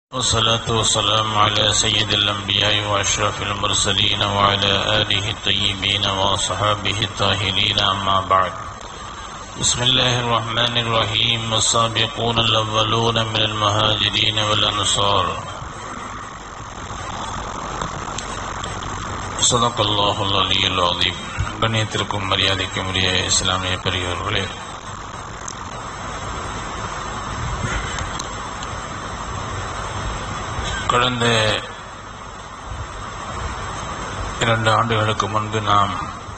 والصلاة والسلام على سيد الأنبياء وأشرف المرسلين وعلى آله الطيبين وصحابه الطاهرين أما بعد بسم الله الرحمن الرحيم والسابقون الأولون من المهاجرين والأنصار صدق الله العلي العظيم கண்ணியத்திற்கும் மரியாதைக்கும் உரிய இஸ்லாமிய பெரியவர்களே கடந்த இரண்டு ஆண்டுகளுக்கு முன்பு நாம்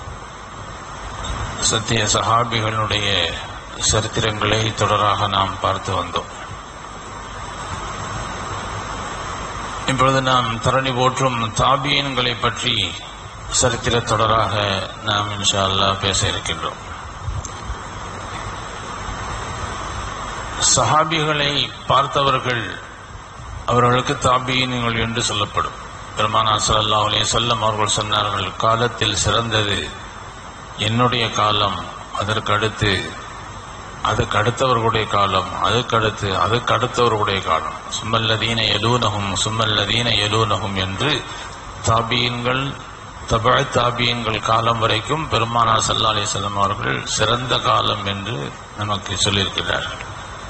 சத்திய சஹாபிகளுடைய சரித்திரங்களை தொடராக நாம் பார்த்து வந்தோம் இப்பொழுது நாம் தரணி போற்றும் தாபியன்களை பற்றி சரித்திர தொடராக நாம் இன்ஷா அல்லாஹ் பேச இருக்கின்றோம் சஹாபிகளை பார்த்தவர்கள் அவர்களுக்கு தாபியின்கள் என்று சொல்லப்படும் பெருமானா ஸல்லல்லாஹு அலைஹி வஸல்லம் அவர்கள் சொன்னார்கள் காலத்தில் சிறந்தது என்னுடைய காலம் அதற்கு அடுத்து அதுக்கு அடுத்தவர்களுடைய காலம் அதுக்கு அடுத்து அதுக்கு அடுத்தவர்களுடைய காலம் சும்மல்லதீன எலூனகும் சும்மல்லதீன எலூனகும் என்று தாபியன்கள் தபழ தாபியன்கள் காலம் வரைக்கும் பெருமானார் ஸல்லல்லாஹு அலைஹி வஸல்லம் அவர்கள் சிறந்த காலம் என்று நமக்கு சொல்லியிருக்கிறார்கள்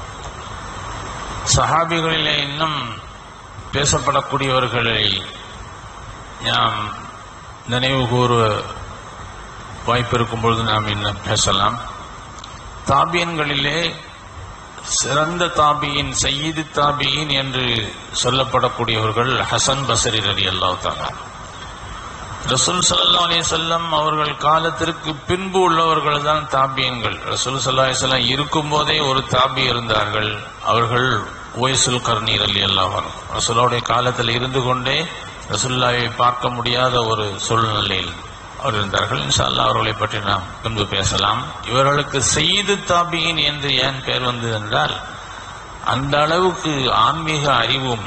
சஹாபிகளிலே இன்னும் பேசப்படக்கூடியவர்களை நாம் நினைவு கூற வாய்ப்பு இருக்கும் பொழுது நாம் இன்னும் பேசலாம் தாபியன்களிலே சிறந்த தாபியின் சையீது தாபியின் என்று சொல்லப்படக்கூடியவர்கள் ஹசன் பசரி ரதி அல்லாஹ் ரசூல் சல்லா அலிசல்லம் அவர்கள் காலத்திற்கு பின்பு உள்ளவர்கள் தான் தாபியன்கள் ரசூல் சல்லா அலிசல்லாம் இருக்கும் போதே ஒரு தாபி இருந்தார்கள் அவர்கள் ஓய்சுல் கர்ணீர் அலி அல்லாஹன் ரசூலாவுடைய காலத்தில் இருந்து கொண்டே ரசுல்லாவை பார்க்க முடியாத ஒரு சூழ்நிலையில் அவர் இருந்தார்கள் இன்ஷால்லா அவர்களை பற்றி நாம் பின்பு பேசலாம் இவர்களுக்கு செய்து தாபியின் என்று ஏன் பெயர் வந்தது என்றால் அந்த அளவுக்கு ஆன்மீக அறிவும்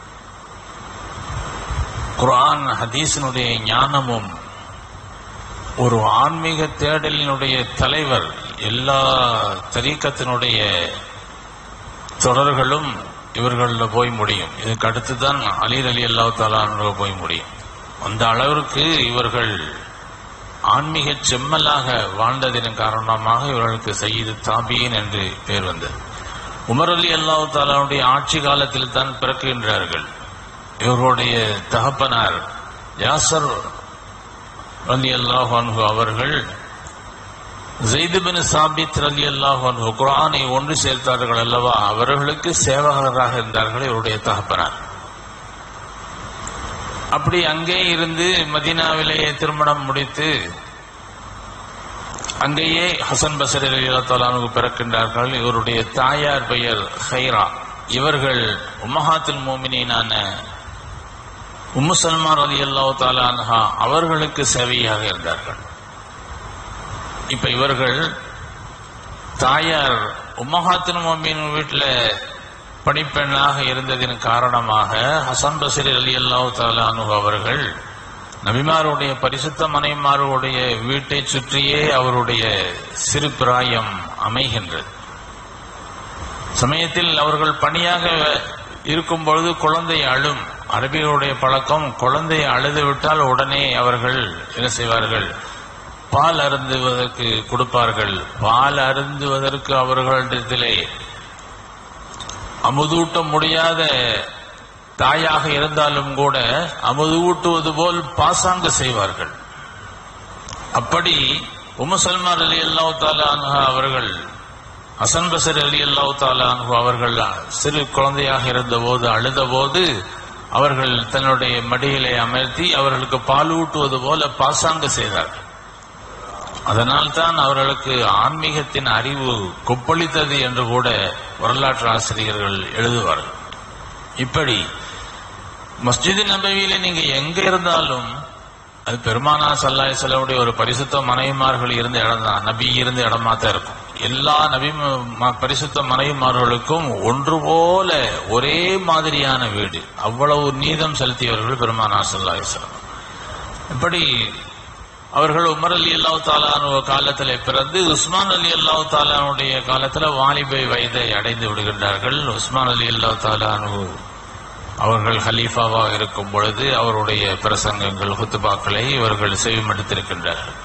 குர்ஆன் ஹதீஸினுடைய ஞானமும் ஒரு ஆன்மீக தேடலினுடைய தலைவர் எல்லா தரீக்கத்தினுடைய தொடர்களும் இவர்களில் போய் முடியும் இதுக்கு அடுத்துதான் அலீர் அலி அல்லா தாலான போய் முடியும் அந்த அளவிற்கு இவர்கள் ஆன்மீக செம்மலாக வாழ்ந்ததின் காரணமாக இவர்களுக்கு செய்து தாபியின் என்று பெயர் வந்தது உமர் அலி அல்லாஹ் தாலாவுடைய ஆட்சி காலத்தில் தான் பிறக்குகின்றார்கள் இவர்களுடைய தகப்பனார் யாசர் அலி அல்லாஹ் அவர்கள் ஜெய்துபின் சாபித் அலி அல்லாஹ் குரானை ஒன்று சேர்த்தார்கள் அல்லவா அவர்களுக்கு சேவகராக இருந்தார்கள் இவருடைய தகப்பனார் அப்படி அங்கே இருந்து மதீனாவிலேயே திருமணம் முடித்து அங்கேயே ஹசன் பசர் அலி அல்லாஹ் பிறக்கின்றார்கள் இவருடைய தாயார் பெயர் ஹைரா இவர்கள் உமஹாத்துல் மோமினான உம்மு சல்மான் அலி அல்லாஹ் தாலான்ஹா அவர்களுக்கு சேவையாக இருந்தார்கள் இப்ப இவர்கள் தாயார் உம்மஹாத்தின் மோமின் வீட்டில் பணிப்பெண்ணாக இருந்ததின் காரணமாக ஹசன் பசீர் அலி அல்லாஹ் தாலானு அவர்கள் நபிமாருடைய பரிசுத்த மனைமாருடைய வீட்டை சுற்றியே அவருடைய சிறு பிராயம் அமைகின்றது சமயத்தில் அவர்கள் பணியாக இருக்கும் பொழுது குழந்தை அழும் அரபிகளுடைய பழக்கம் குழந்தையை அழுது விட்டால் உடனே அவர்கள் என்ன செய்வார்கள் பால் அருந்துவதற்கு கொடுப்பார்கள் பால் அருந்துவதற்கு அவர்களிடத்திலே அமுதூட்ட முடியாத தாயாக இருந்தாலும் கூட அமுது ஊட்டுவது போல் பாசாங்க செய்வார்கள் அப்படி உமசல்மார் அலி அல்லாஹ் தாலா அவர்கள் ஹசன் பசர் அலி அல்லாஹ் தாலா அவர்கள் சிறு குழந்தையாக இருந்த போது அழுத போது அவர்கள் தன்னுடைய மடியிலே அமர்த்தி அவர்களுக்கு பால் ஊட்டுவது போல பாசாங்க செய்தார்கள் அதனால் தான் அவர்களுக்கு ஆன்மீகத்தின் அறிவு கொப்பளித்தது என்று கூட வரலாற்று ஆசிரியர்கள் எழுதுவார்கள் இப்படி மஸ்ஜிது நபவியில நீங்க எங்க இருந்தாலும் அது பெருமானா சல்லாய் செலவுடைய ஒரு பரிசுத்த மனைவிமார்கள் இருந்த இடம் தான் நபி இருந்த இடமா தான் இருக்கும் எல்லா நபி பரிசுத்த மனைவிமார்களுக்கும் ஒன்று போல ஒரே மாதிரியான வீடு அவ்வளவு நீதம் செலுத்தியவர்கள் பெருமானா சல்லாய் செலம் இப்படி அவர்கள் உமர் அலி அல்லாஹ் தாலானு காலத்தில் பிறந்து உஸ்மான் அலி அல்லாஹ் தாலானுடைய காலத்தில் வாலிபை வயதை அடைந்து விடுகின்றார்கள் உஸ்மான் அலி அல்லாஹ் தாலானு அவர்கள் ஹலீஃபாவாக இருக்கும் பொழுது அவருடைய பிரசங்கங்கள் குத்துபாக்களை இவர்கள் செவிமடுத்திருக்கின்றார்கள்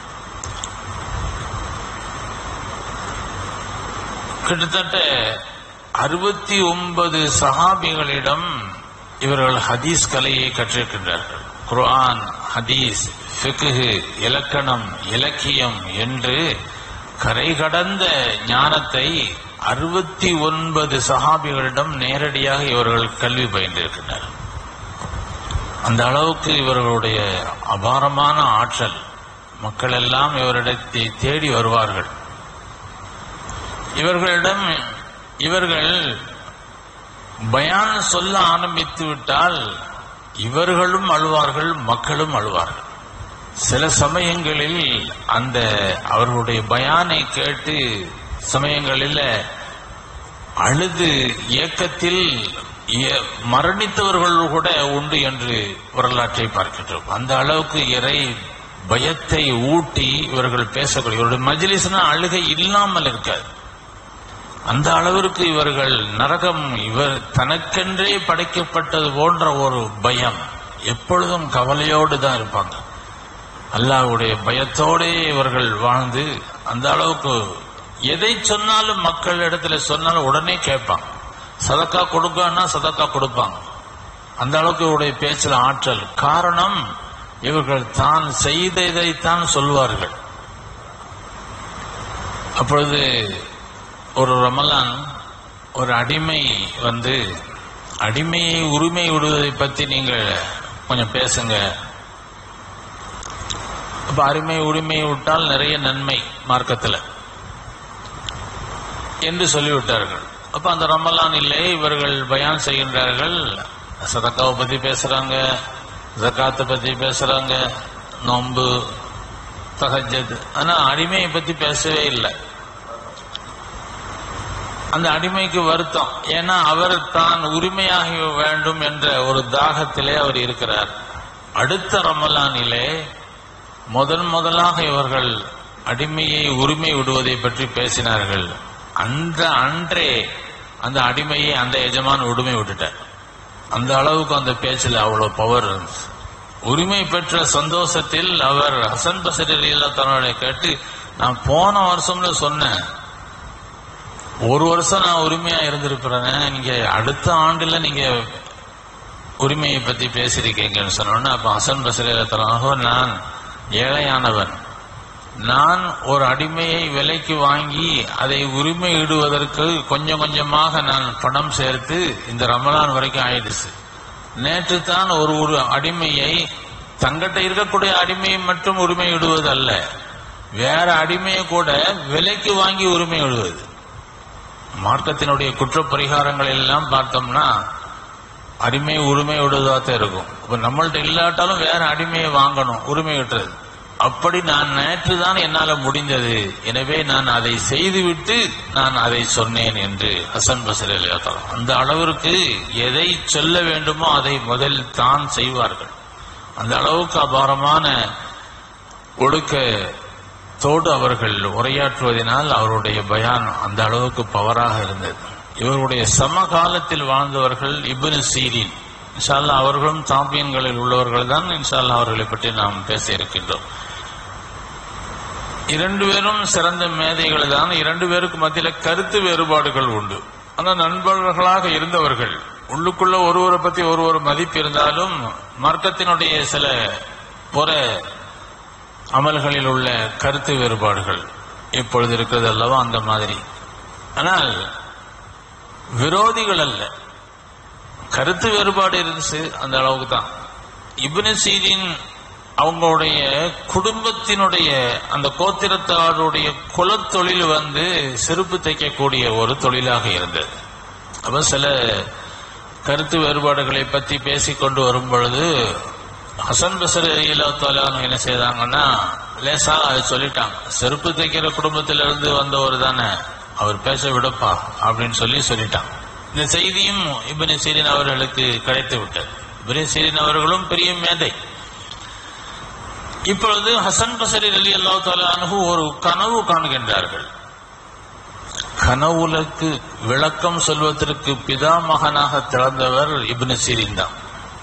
கிட்டத்தட்ட அறுபத்தி ஒன்பது சஹாபிகளிடம் இவர்கள் ஹதீஸ் கலையை கற்றிருக்கின்றார்கள் குர்ஆன் ஹதீஸ் ஃபிக்ஹு இலக்கணம் இலக்கியம் என்று கரை கடந்த ஞானத்தை அறுபத்தி ஒன்பது சஹாபிகளிடம் நேரடியாக இவர்கள் கல்வி பயின்றிருக்கின்றனர் அந்த அளவுக்கு இவர்களுடைய அபாரமான ஆற்றல் மக்கள் எல்லாம் இவரிடத்தை தேடி வருவார்கள் இவர்களிடம் இவர்கள் பயான் சொல்ல ஆரம்பித்து விட்டால் இவர்களும் அழுவார்கள் மக்களும் அழுவார்கள் சில சமயங்களில் அந்த அவர்களுடைய பயானை கேட்டு சமயங்களில் அழுது இயக்கத்தில் இய- மரணித்தவர்கள் கூட உண்டு என்று வரலாற்றை பார்க்கின்றோம் அந்த அளவுக்கு இறை பயத்தை ஊட்டி இவர்கள் பேசக்கூடிய இவருடைய மஜ்லிஸ்னா அழுகை இல்லாமல் இருக்காது அந்த அளவிற்கு இவர்கள் நரகம் இவர் தனக்கென்றே படைக்கப்பட்டது போன்ற ஒரு பயம் எப்பொழுதும் கவலையோடு தான் இருப்பாங்க அல்லாஹ்வுடைய பயத்தோடே இவர்கள் வாழ்ந்து அந்த அளவுக்கு எதை சொன்னாலும் மக்கள் இடத்துல சொன்னாலும் உடனே கேட்பாங்க சதக்கா கொடுக்கன்னா சதக்கா கொடுப்பாங்க அந்த அளவுக்கு இவருடைய பேச்சில் ஆற்றல் காரணம் இவர்கள் தான் செய்ததைத்தான் சொல்வார்கள் அப்பொழுது ஒரு ரமலான் ஒரு அடிமை வந்து அடிமையை உரிமை விடுவதை பத்தி நீங்கள் கொஞ்சம் பேசுங்க அப்ப அருமை உரிமை விட்டால் நிறைய நன்மை மார்க்கத்தில் என்று சொல்லிவிட்டார்கள் அப்ப அந்த ரமலான் இல்லை இவர்கள் பயான் செய்கின்றார்கள் சதக்காவை பத்தி பேசுறாங்க ஜக்காத்தை பத்தி பேசுறாங்க நோன்பு தஹஜத் ஆனா அடிமையை பத்தி பேசவே இல்லை அந்த அடிமைக்கு வருத்தம் ஏன்னா அவர் தான் உரிமையாகி வேண்டும் என்ற ஒரு தாகத்திலே அவர் இருக்கிறார் அடுத்த ரமலானிலே முதன் முதலாக இவர்கள் அடிமையை உரிமை விடுவதை பற்றி பேசினார்கள் அந்த அன்றே அந்த அடிமையை அந்த எஜமான் உரிமை விட்டுட்டார் அந்த அளவுக்கு அந்த பேச்சில் அவ்வளவு பவர் இருந்துச்சு உரிமை பெற்ற சந்தோஷத்தில் அவர் ஹசன் பசரி தன்னுடைய கேட்டு நான் போன வருஷம்ல சொன்னேன் ஒரு வருஷம் நான் உரிமையா இருந்திருக்கிறேன் நீங்க அடுத்த ஆண்டுல நீங்க உரிமையை பத்தி பேசியிருக்கீங்கன்னு சொன்னோன்னு அப்ப ஹசன் பசரியாக நான் ஏழையானவன் நான் ஒரு அடிமையை விலைக்கு வாங்கி அதை உரிமையிடுவதற்கு கொஞ்சம் கொஞ்சமாக நான் பணம் சேர்த்து இந்த ரமலான் வரைக்கும் ஆயிடுச்சு நேற்று தான் ஒரு ஒரு அடிமையை தங்கிட்ட இருக்கக்கூடிய அடிமையை மட்டும் உரிமையிடுவது அல்ல வேற அடிமையை கூட விலைக்கு வாங்கி உரிமையிடுவது மார்க்கத்தினுடைய குற்ற பரிகாரங்கள் எல்லாம் பார்த்தோம்னா அடிமை உரிமை விடுவதாக இருக்கும் இப்ப நம்மள்ட்ட இல்லாட்டாலும் வேற அடிமையை வாங்கணும் உரிமை விட்டுறது அப்படி நான் நேற்று தான் என்னால முடிந்தது எனவே நான் அதை செய்துவிட்டு நான் அதை சொன்னேன் என்று ஹசன் பசரி அந்த அளவிற்கு எதை சொல்ல வேண்டுமோ அதை முதலில் தான் செய்வார்கள் அந்த அளவுக்கு அபாரமான ஒடுக்க தோடு அவர்கள் உரையாற்றுவதனால் அவருடைய பயான் அந்த அளவுக்கு பவராக இருந்தது இவருடைய சமகாலத்தில் வாழ்ந்தவர்கள் இப்னு சீரின் இன்ஷால்லா அவர்களும் தாபியன்களில் உள்ளவர்கள் தான் இன்ஷால்லா அவர்களை பற்றி நாம் பேச இருக்கின்றோம் இரண்டு பேரும் சிறந்த மேதைகள் தான் இரண்டு பேருக்கு மத்தியில கருத்து வேறுபாடுகள் உண்டு ஆனால் நண்பர்களாக இருந்தவர்கள் உள்ளுக்குள்ள ஒருவரை பத்தி ஒருவர் மதிப்பு இருந்தாலும் மார்க்கத்தினுடைய சில புற அமல்களில் உள்ள கருத்து வேறுபாடுகள் இப்பொழுது இருக்கிறது அல்லவா அந்த மாதிரி ஆனால் விரோதிகள் அல்ல கருத்து வேறுபாடு இருந்துச்சு அந்த அளவுக்கு தான் இப்னு சீரின் அவங்களுடைய குடும்பத்தினுடைய அந்த கோத்திரத்தாருடைய குலத்தொழில் வந்து செருப்பு தைக்கக்கூடிய ஒரு தொழிலாக இருந்தது அப்ப சில கருத்து வேறுபாடுகளை பற்றி பேசிக்கொண்டு வரும் பொழுது ஹசன் பசர் இலத்தாலும் என்ன செய்தாங்கன்னா லேசா அதை சொல்லிட்டாங்க செருப்பு தைக்கிற குடும்பத்திலிருந்து வந்தவர் தானே அவர் பேச விடப்பா அப்படின்னு சொல்லி சொல்லிட்டாங்க இந்த செய்தியும் இப்னு சீரின் அவர்களுக்கு கிடைத்து விட்டது இப்னு சீரின் அவர்களும் பெரிய மேதை இப்பொழுது ஹசன் பசரி அலி அல்லாஹ் அனுகு ஒரு கனவு காணுகின்றார்கள் கனவுலக்கு விளக்கம் சொல்வதற்கு பிதாமகனாக திறந்தவர் இப்னு சீரின் தான்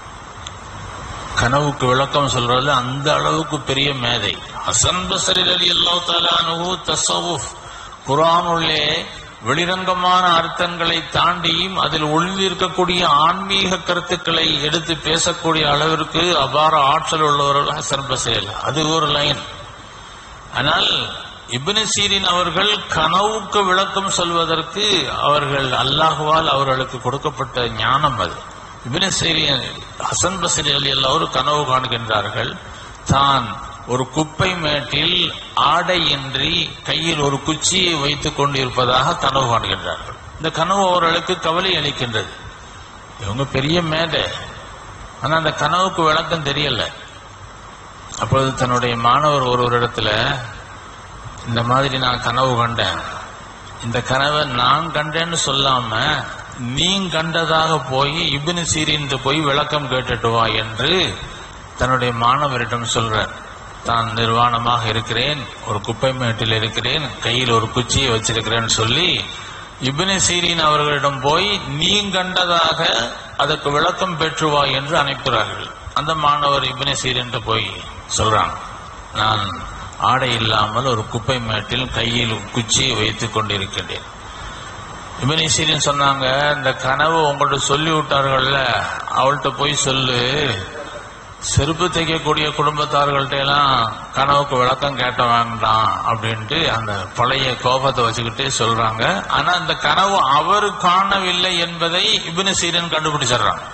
கனவுக்கு விளக்கம் சொல்றது அந்த அளவுக்கு பெரிய மேதை ஹசன் பசரி அலி அல்லா தாலானு தசவுஃப் குரானுள்ளே வெளிரங்கமான அர்த்தங்களை தாண்டியும் அதில் ஒளிந்திருக்கக்கூடிய ஆன்மீக கருத்துக்களை எடுத்து பேசக்கூடிய அளவிற்கு அபார ஆற்றல் உள்ளவர்கள் ஹசன் பசேல் அது ஒரு லைன் ஆனால் இப்னு சீரின் அவர்கள் கனவுக்கு விளக்கம் சொல்வதற்கு அவர்கள் அல்லாஹுவால் அவர்களுக்கு கொடுக்கப்பட்ட ஞானம் அது இப்னு சீரின் ஹசன் பசரி அலி ஒரு கனவு காணுகின்றார்கள் தான் ஒரு குப்பை மேட்டில் ஆடையின்றி கையில் ஒரு குச்சியை வைத்துக் கொண்டிருப்பதாக கனவு காணுகின்றார்கள் இந்த கனவு அவர்களுக்கு கவலை அளிக்கின்றது இவங்க பெரிய மேடை ஆனா அந்த கனவுக்கு விளக்கம் தெரியல அப்பொழுது தன்னுடைய மாணவர் ஒருவரிடத்துல இந்த மாதிரி நான் கனவு கண்டேன் இந்த கனவை நான் கண்டேன்னு சொல்லாம நீ கண்டதாக போய் இப்னு சீரின் போய் விளக்கம் கேட்டுட்டு வா என்று தன்னுடைய மாணவரிடம் சொல்றார் தான் நிர்வாணமாக இருக்கிறேன் ஒரு குப்பை மேட்டில் இருக்கிறேன் கையில் ஒரு குச்சியை வச்சிருக்கிறேன்னு சொல்லி இப்னு சீரின் அவர்களிடம் போய் நீ கண்டதாக அதற்கு விளக்கம் பெற்றுவா என்று அனுப்புகிறார்கள் அந்த மாணவர் இப்னு சீரின் போய் சொல்றாங்க நான் ஆடை இல்லாமல் ஒரு குப்பை மேட்டில் கையில் குச்சியை வைத்துக் கொண்டிருக்கின்றேன் இப்னு சீரின் சொன்னாங்க இந்த கனவு உங்கள்ட்ட சொல்லி விட்டார்கள்ல அவள்கிட்ட போய் சொல்லு செருப்பு தைக்கக்கூடிய குடும்பத்தார்கள்ட்ட எல்லாம் கனவுக்கு விளக்கம் கேட்ட வேண்டாம் அப்படின்ட்டு அந்த பழைய கோபத்தை வச்சுக்கிட்டே சொல்றாங்க ஆனா அந்த கனவு அவர் காணவில்லை என்பதை இப்னு சீரன் கண்டுபிடிச்சிடுறாங்க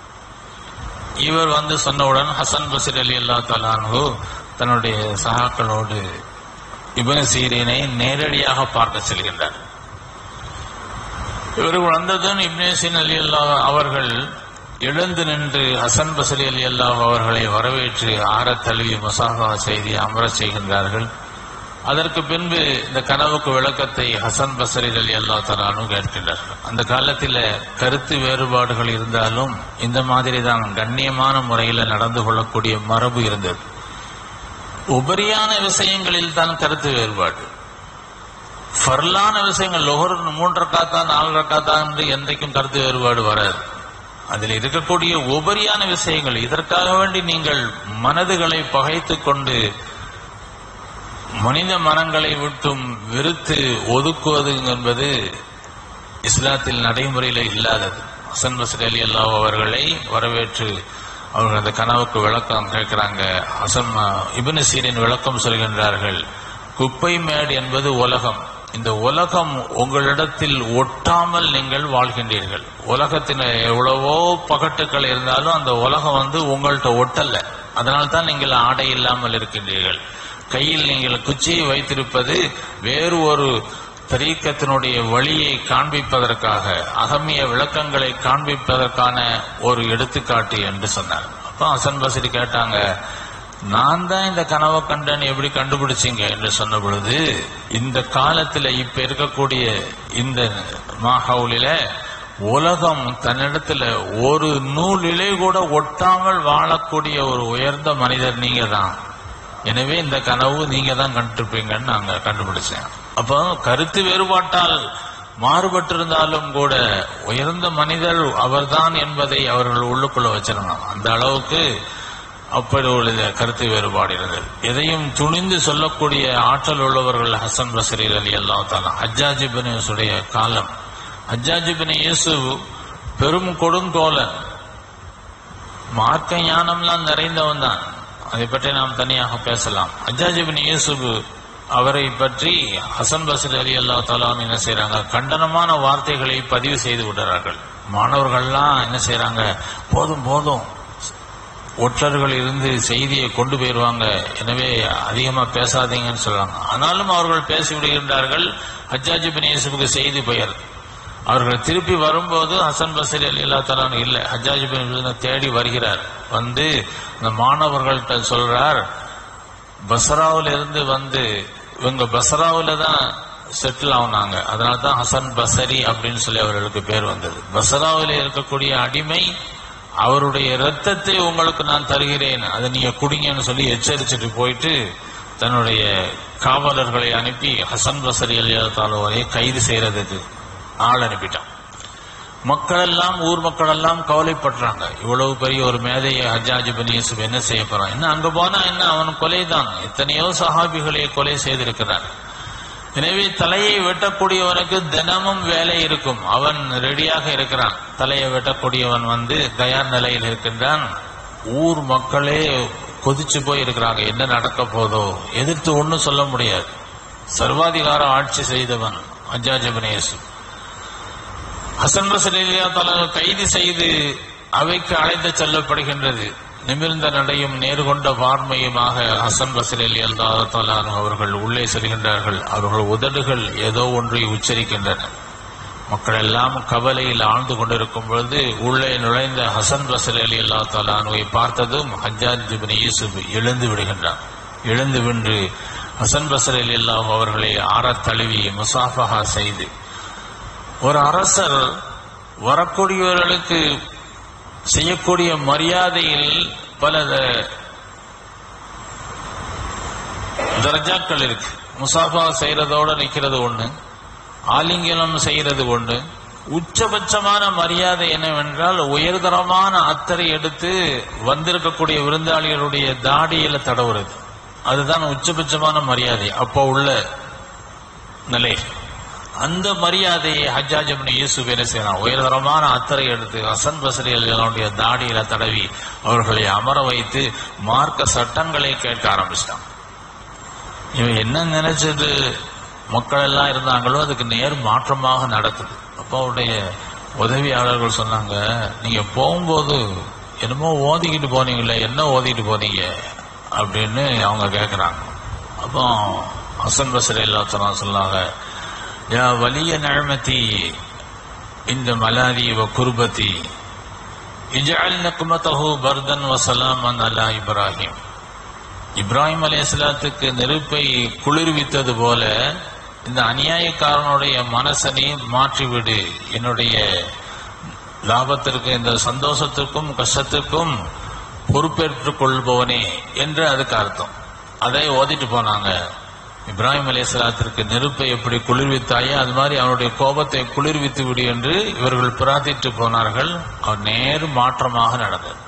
இவர் வந்து சொன்னவுடன் ஹசன் பசீர் அலி அல்லா தலானு தன்னுடைய சகாக்களோடு இப்னு சீரினை நேரடியாக பார்க்க செல்கின்றார் இவர்கள் வந்ததும் இப்னு சீன் அலி அல்லா அவர்கள் எழுந்து நின்று ஹசன் பசரி அலி அல்லாஹ் அவர்களை வரவேற்று ஆற தழுவி முசாஃபா செய்தி அமரச் செய்கின்றார்கள் அதற்கு பின்பு இந்த கனவுக்கு விளக்கத்தை ஹசன் பசரி அலி அல்லா தலானு கேட்கின்றார்கள் அந்த காலத்தில் கருத்து வேறுபாடுகள் இருந்தாலும் இந்த மாதிரி தான் கண்ணியமான முறையில் நடந்து கொள்ளக்கூடிய மரபு இருந்தது உபரியான விஷயங்களில் தான் கருத்து வேறுபாடு ஃபர்லான விஷயங்கள் லொஹர் மூன்று ரக்காத்தா நாலு ரக்காத்தா என்று என்றைக்கும் கருத்து வேறுபாடு வராது அதில் இருக்கக்கூடிய உபரியான விஷயங்கள் இதற்காக வேண்டி நீங்கள் மனதுகளை பகைத்துக் கொண்டு மனித மனங்களை விட்டும் வெறுத்து ஒதுக்குவது என்பது இஸ்லாத்தில் நடைமுறையில் இல்லாதது ஹசன் பசர் அலி அல்லாஹ் அவர்களை வரவேற்று அவர்கள் அந்த கனவுக்கு விளக்கம் கேட்கிறாங்க ஹசன் இபின் சீரின் விளக்கம் சொல்கின்றார்கள் குப்பை மேடு என்பது உலகம் இந்த உலகம் உங்களிடத்தில் ஒட்டாமல் நீங்கள் வாழ்கின்றீர்கள் உலகத்தில் எவ்வளவோ பகட்டுக்கள் இருந்தாலும் அந்த உலகம் வந்து உங்கள்கிட்ட ஒட்டல அதனால தான் நீங்கள் ஆடை இல்லாமல் இருக்கின்றீர்கள் கையில் நீங்கள் குச்சியை வைத்திருப்பது வேறு ஒரு தரீக்கத்தினுடைய வழியை காண்பிப்பதற்காக அகமிய விளக்கங்களை காண்பிப்பதற்கான ஒரு எடுத்துக்காட்டு என்று சொன்னார் அப்போ ஹசன் பசரி கேட்டாங்க நான் தான் இந்த கனவை கண்டேன் எப்படி கண்டுபிடிச்சீங்க என்று சொன்ன பொழுது இந்த காலத்துல இப்ப இருக்கக்கூடிய இந்த மாஹவுலில உலகம் தன்னிடத்துல ஒரு நூலிலே கூட ஒட்டாமல் வாழக்கூடிய ஒரு உயர்ந்த மனிதர் நீங்க தான் எனவே இந்த கனவு நீங்க தான் கண்டிருப்பீங்கன்னு நாங்க கண்டுபிடிச்சேன் அப்போ கருத்து வேறுபாட்டால் மாறுபட்டிருந்தாலும் கூட உயர்ந்த மனிதர் அவர்தான் என்பதை அவர்கள் உள்ளுக்குள்ள வச்சிருந்தாங்க அந்த அளவுக்கு அப்படி ஒரு கருத்து வேறுபாடு இருந்தது எதையும் துணிந்து சொல்லக்கூடிய ஆற்றல் உள்ளவர்கள் ஹசன் பசரீர் அலி அல்லா தாலா ஹஜ்ஜாஜிபினுடைய காலம் ஹஜ்ஜாஜிபின் இயேசு பெரும் கொடுங்கோலன் மார்க்க ஞானம்லாம் நிறைந்தவன் தான் அதை பற்றி நாம் தனியாக பேசலாம் ஹஜ்ஜாஜிபின் இயேசு அவரை பற்றி ஹசன் பசர் அலி அல்லா தாலான்னு என்ன செய்யறாங்க கண்டனமான வார்த்தைகளை பதிவு செய்து விடுறார்கள் மாணவர்கள்லாம் என்ன செய்யறாங்க போதும் போதும் ஒற்றர்கள் இருந்து செய்தியை கொண்டு போயிருவாங்க எனவே அதிகமா பேசாதீங்கன்னு சொல்றாங்க ஆனாலும் அவர்கள் பேசி விடுகின்றார்கள் ஹஜ்ஜாஜி பின் யூசுஃபுக்கு செய்தி பெயர் அவர்கள் திருப்பி வரும்போது ஹசன் பசரி அலி அல்லா தலான் இல்லை ஹஜ்ஜாஜி பின் யூசுஃப் தேடி வருகிறார் வந்து இந்த மாணவர்கள்ட்ட சொல்றார் பஸ்ராவுல இருந்து வந்து இவங்க பஸ்ராவுல தான் செட்டில் ஆகுனாங்க அதனால தான் ஹசன் பசரி அப்படின்னு சொல்லி அவர்களுக்கு பேர் வந்தது பஸ்ராவில் இருக்கக்கூடிய அடிமை அவருடைய ரத்தத்தை உங்களுக்கு நான் தருகிறேன் அதை நீங்க குடிங்கன்னு சொல்லி எச்சரிச்சுட்டு போயிட்டு தன்னுடைய காவலர்களை அனுப்பி ஹசன் பசரி அலியாத்தாலுவரை கைது செய்யறதுக்கு ஆள் அனுப்பிட்டான் மக்கள் எல்லாம் ஊர் மக்கள் எல்லாம் கவலைப்படுறாங்க இவ்வளவு பெரிய ஒரு மேதையை ஹஜ்ஜாஜ் பின் யூசுப் என்ன செய்ய போறான் என்ன அங்க போனா என்ன அவன் கொலைதான் எத்தனையோ சஹாபிகளை கொலை செய்திருக்கிறான் எனவே தலையை வெட்டக்கூடியவனுக்கு தினமும் வேலை இருக்கும் அவன் ரெடியாக இருக்கிறான் தலையை வெட்டக்கூடியவன் வந்து தயார் நிலையில் இருக்கின்றான் ஊர் மக்களே கொதிச்சு போய் இருக்கிறாங்க என்ன நடக்க போதோ எதிர்த்து ஒண்ணும் சொல்ல முடியாது சர்வாதிகார ஆட்சி செய்தவன் ஹஜ்ஜாஜ் பின் யூசுப் ஹசன் ரசலியா தலா கைது செய்து அவைக்கு அழைத்து செல்லப்படுகின்றது நிமிர்ந்த நடையும் நேர்கொண்ட பார்மையுமாக ஹசன் பசரலி அல்லாஹாலான் அவர்கள் உள்ளே செல்கின்றார்கள் அவர்கள் உதடுகள் ஏதோ ஒன்றை உச்சரிக்கின்றன மக்கள் எல்லாம் கவலையில் ஆழ்ந்து கொண்டிருக்கும் பொழுது உள்ளே நுழைந்த ஹசன் பசர் அலி அல்லா தாலானுவை பார்த்ததும் ஹஜ்ஜாஜ் ஜிபின் யூசுப் எழுந்து விடுகின்றான் எழுந்து வின்று ஹசன் பசர் அலி அல்லாஹ் அவர்களை ஆறத் தழுவி முசாஃபஹா செய்து ஒரு அரசர் வரக்கூடியவர்களுக்கு செய்யக்கூடிய மரியாதையில் பல தர்ஜாக்கள் இருக்கு முசாஃபா செய்யறதோட நிக்கிறது ஒண்ணு ஆலிங்கனம் செய்யறது ஒண்ணு உச்சபட்சமான மரியாதை என்னவென்றால் உயர்தரமான அத்தரை எடுத்து வந்திருக்கக்கூடிய விருந்தாளிகளுடைய தாடியில தடவுறது அதுதான் உச்சபட்சமான மரியாதை அப்போ உள்ள நிலை அந்த மரியாதையை ஹஜ்ஜாஜ் இப்னு யூசுப் என்ன செய்யறான் உயர்தரமான அத்தரை எடுத்து ஹசன் பசரி அவர்களுடைய தாடியில தடவி அவர்களை அமர வைத்து மார்க்க சட்டங்களை கேட்க ஆரம்பிச்சிட்டான் இவன் என்ன நினைச்சது மக்கள் எல்லாம் இருந்தாங்களோ அதுக்கு நேர் மாற்றமாக நடக்குது அப்போ அவருடைய உதவியாளர்கள் சொன்னாங்க நீங்க போகும்போது என்னமோ ஓதிக்கிட்டு போனீங்களே என்ன ஓதிக்கிட்டு போனீங்க அப்படின்னு அவங்க கேட்குறாங்க அப்போ ஹசன் பசரி அல்லா சொன்னாங்க யா வலிய நழமதி இந்த மலாதி வ குர்பதி இஜால் நக்குமத்தஹு பர்தன் வசலாமன் அலா இப்ராஹிம் இப்ராஹிம் அலையாத்துக்கு நெருப்பை குளிர்வித்தது போல இந்த அநியாயக்காரனுடைய மனசனை மாற்றிவிடு என்னுடைய லாபத்திற்கு இந்த சந்தோஷத்திற்கும் கஷ்டத்திற்கும் பொறுப்பேற்றுக் கொள்பவனே என்று அதுக்கு அர்த்தம் அதை ஓதிட்டு போனாங்க இப்ராஹிம் அலையாத்திற்கு நெருப்பை எப்படி குளிர்வித்தாயோ அது மாதிரி அவனுடைய கோபத்தை குளிர்வித்து விடு என்று இவர்கள் பிரார்த்தித்து போனார்கள் அவர் நேர் மாற்றமாக நடந்தது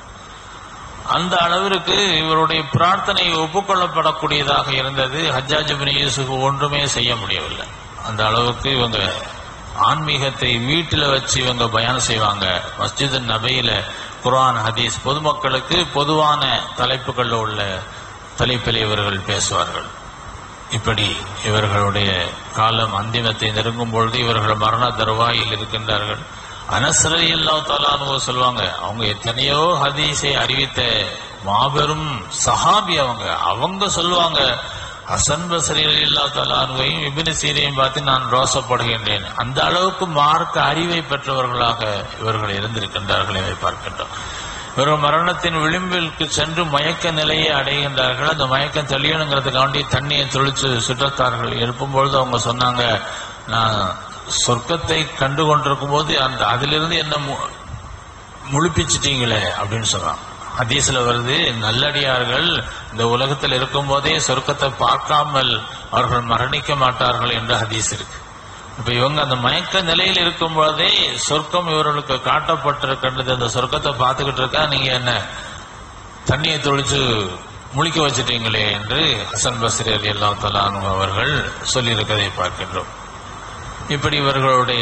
அந்த அளவிற்கு இவருடைய பிரார்த்தனை ஒப்புக்கொள்ளப்படக்கூடியதாக இருந்தது ஹஜ்ஜாஜ் பின் யூசுப் ஒன்றுமே செய்ய முடியவில்லை அந்த அளவுக்கு இவங்க ஆன்மீகத்தை வீட்டில் வச்சு இவங்க பயானம் செய்வாங்க மஸ்ஜித் நபையில குர்ஆன் ஹதீஸ் பொதுமக்களுக்கு பொதுவான தலைப்புகளில் உள்ள தலைப்பில் இவர்கள் பேசுவார்கள் இப்படி இவர்களுடைய காலம் அந்திமத்தை நெருங்கும் பொழுது இவர்கள் மரண தருவாயில் இருக்கின்றார்கள் அனசரை எல்லா தாலானுவோ சொல்லுவாங்க அவங்க எத்தனையோ ஹதீஸை அறிவித்த மாபெரும் சஹாபி அவங்க அவங்க சொல்லுவாங்க ஹசன் பசரி இல்லா தாலானுவையும் இபின் சீரையும் பார்த்து நான் ரோசப்படுகின்றேன் அந்த அளவுக்கு மார்க்க அறிவை பெற்றவர்களாக இவர்கள் இருந்திருக்கின்றார்கள் இதை பார்க்கின்றோம் இவர்கள் மரணத்தின் விளிம்பிற்கு சென்று மயக்க நிலையை அடைகின்றார்கள் அந்த மயக்கம் தெளியணுங்கிறதுக்காண்டி தண்ணியை தொளிச்சு சுற்றத்தார்கள் எழுப்பும் பொழுது அவங்க சொன்னாங்க நான் சொர்க்கத்தை கண்டு கொண்டிருக்கும் போது அந்த அதிலிருந்து என்ன மு- முழிப்பிச்சிட்டீங்களே அப்படின்னு சொல்றான் ஹதீஸ்ல வருது நல்லடியார்கள் இந்த உலகத்தில் இருக்கும் போதே சொர்க்கத்தை பார்க்காமல் அவர்கள் மரணிக்க மாட்டார்கள் என்ற ஹதீஸ் இருக்கு இப்ப இவங்க அந்த மயக்க நிலையில் இருக்கும் பொழுதே சொர்க்கம் இவர்களுக்கு காட்டப்பட்டிருக்கின்றது அந்த சொர்க்கத்தை பார்த்துக்கிட்டு இருக்கா நீங்க என்ன தண்ணியை தொளிச்சு முழிக்க வச்சிட்டீங்களே என்று ஹசன் பஸ்ரி அலி அல்லா அவர்கள் சொல்லியிருக்கதை பார்க்கின்றோம் இப்படி இவர்களுடைய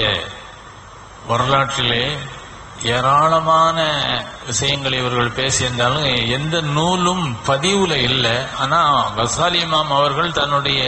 வரலாற்றிலே ஏராளமான விஷயங்களை இவர்கள் பேசியிருந்தாலும் எந்த நூலும் பதிவுல இல்லை ஆனா கசாலி இமாம் அவர்கள் தன்னுடைய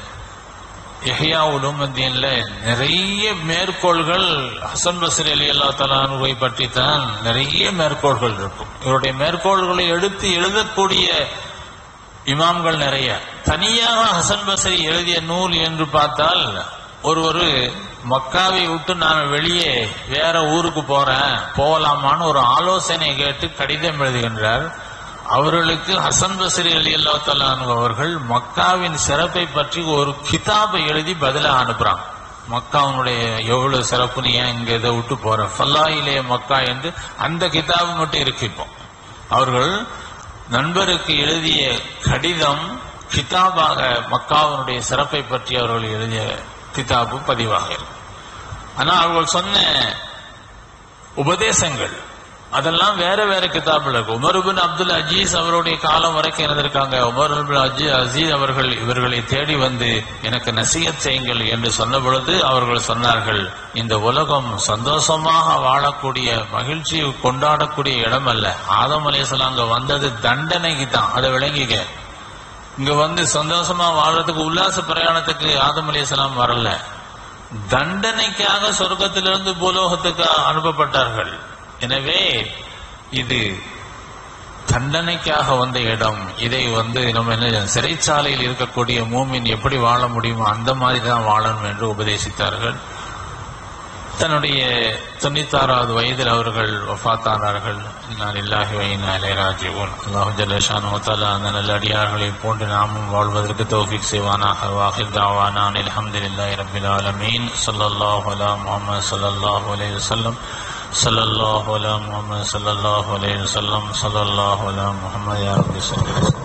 எஹ்யா உலுமத்தீன்ல நிறைய மேற்கோள்கள் ஹசன் பஸ்ரி அலி அல்லா தலானுவை பற்றி தான் நிறைய மேற்கோள்கள் இருக்கும் இவருடைய மேற்கோள்களை எடுத்து எழுதக்கூடிய இமாம்கள் நிறைய தனியாக ஹசன் பஸ்ரி எழுதிய நூல் என்று பார்த்தால் ஒரு ஒரு மக்காவை விட்டு நான் வெளியே வேற ஊருக்கு போறேன் போகலாமான்னு ஒரு ஆலோசனை கேட்டு கடிதம் எழுதுகின்றார் அவர்களுக்கு ஹசன் பஸ்ரி அலி அல்லா அவர்கள் மக்காவின் சிறப்பை பற்றி ஒரு கிதாபை எழுதி பதிலாக அனுப்புறாங்க மக்காவினுடைய எவ்வளவு சிறப்பு நீ ஏன் இங்க இதை விட்டு போற ஃபல்லாயிலே மக்கா என்று அந்த கிதாபு மட்டும் இருக்கு இப்போ அவர்கள் நண்பருக்கு எழுதிய கடிதம் கிதாபாக மக்காவினுடைய சிறப்பை பற்றி அவர்கள் எழுதிய கிதாபு பதிவாக இருக்கு ஆனா அவர்கள் சொன்ன உபதேசங்கள் அதெல்லாம் வேற வேற கிதாபில் இருக்கு உமர் பின் அப்துல் அஜீஸ் அவருடைய காலம் வரைக்கும் இருந்திருக்காங்க உமர் பின் அஜி அஜீஸ் அவர்கள் இவர்களை தேடி வந்து எனக்கு நசியத் செய்யுங்கள் என்று சொன்ன பொழுது அவர்கள் சொன்னார்கள் இந்த உலகம் சந்தோஷமாக வாழக்கூடிய மகிழ்ச்சி கொண்டாடக்கூடிய இடம் அல்ல ஆதம் அலையாம் அங்க வந்தது தண்டனைக்கு தான் அதை விளங்கிக்க இங்க வந்து சந்தோஷமா வாழ்றதுக்கு உல்லாச பிரயாணத்துக்கு ஆதம் அலையாம் வரல தண்டனைக்காக சொர்க்கத்திலிருந்து பூலோகத்துக்கு அனுப்பப்பட்டார்கள் எனவே இது தண்டனைக்காக வந்த இடம் இதை வந்து நம்ம என்ன சிறைச்சாலையில் இருக்கக்கூடிய மூமின் எப்படி வாழ முடியுமோ அந்த மாதிரி தான் வாழணும் என்று உபதேசித்தார்கள் தன்னுடைய தொண்ணூத்தாறாவது வயதில் அவர்கள் வஃத்தானார்கள் நான் இல்லாஹி வைனா ராஜீவன் அல்லாஹு ஜல்லஷான் முத்தாலா அந்த நல்ல அடியார்களை போன்று நாமும் வாழ்வதற்கு தௌஃபிக் செய்வானாக வாஹிர் தாவானான் அல்ஹம்துலில்லாஹி ரப்பில் ஆலமீன் ஸல்லல்லாஹு அலா முஹம்மது ஸல்லல்லாஹு அலைஹி வஸல்லம் ஸல்லல்லாஹு அலா முஹம்மது ஸல்லல்லாஹு அலைஹி வஸல்லம் ஸல்லல்லாஹு அலா முஹம்மது யா ரப்பி ஸல்லல்லாஹு